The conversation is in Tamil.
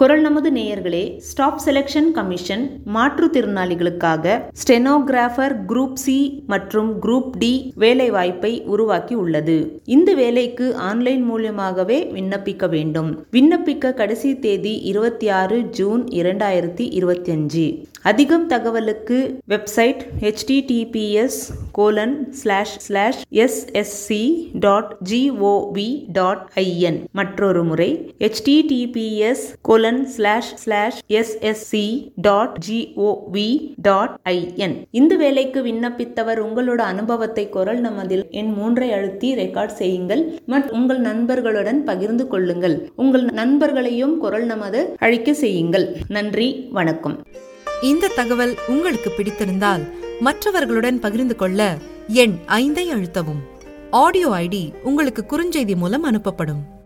குரல் நமது நேயர்களே ஸ்டாப் செலெக்ஷன் கமிஷன் மாற்றுத்திறனாளிகளுக்காக ஸ்டெனோகிராஃபர் குரூப் சி மற்றும் குரூப் டி வேலைவாய்ப்பை உருவாக்கி உள்ளது இந்த வேலைக்கு ஆன்லைன் மூலியமாகவே விண்ணப்பிக்க வேண்டும் விண்ணப்பிக்க கடைசி தேதி இருபத்தி ஆறு ஜூன் இரண்டாயிரத்தி இருபத்தி அஞ்சு அதிகம் தகவலுக்கு website https colon slash slash SSC dot GOV dot IN மற்றொரு முறை https colon slash slash SSC dot GOV dot IN இந்த வேலைக்கு விண்ணப்பித்தவர் உங்களோட அனுபவத்தை குரல் நமதில் என் மூன்றை அழுத்தி ரெக்கார்ட் செய்யுங்கள் மற்றும் உங்கள் நண்பர்களுடன் பகிர்ந்து கொள்ளுங்கள் உங்கள் நண்பர்களையும் குரல் நமது அழிக்க செய்யுங்கள் நன்றி வணக்கம் இந்த தகவல் உங்களுக்கு பிடித்திருந்தால் மற்றவர்களுடன் பகிர்ந்து கொள்ள எண் ஐந்தை அழுத்தவும் ஆடியோ ஐடி உங்களுக்கு குறுஞ்செய்தி மூலம் அனுப்பப்படும்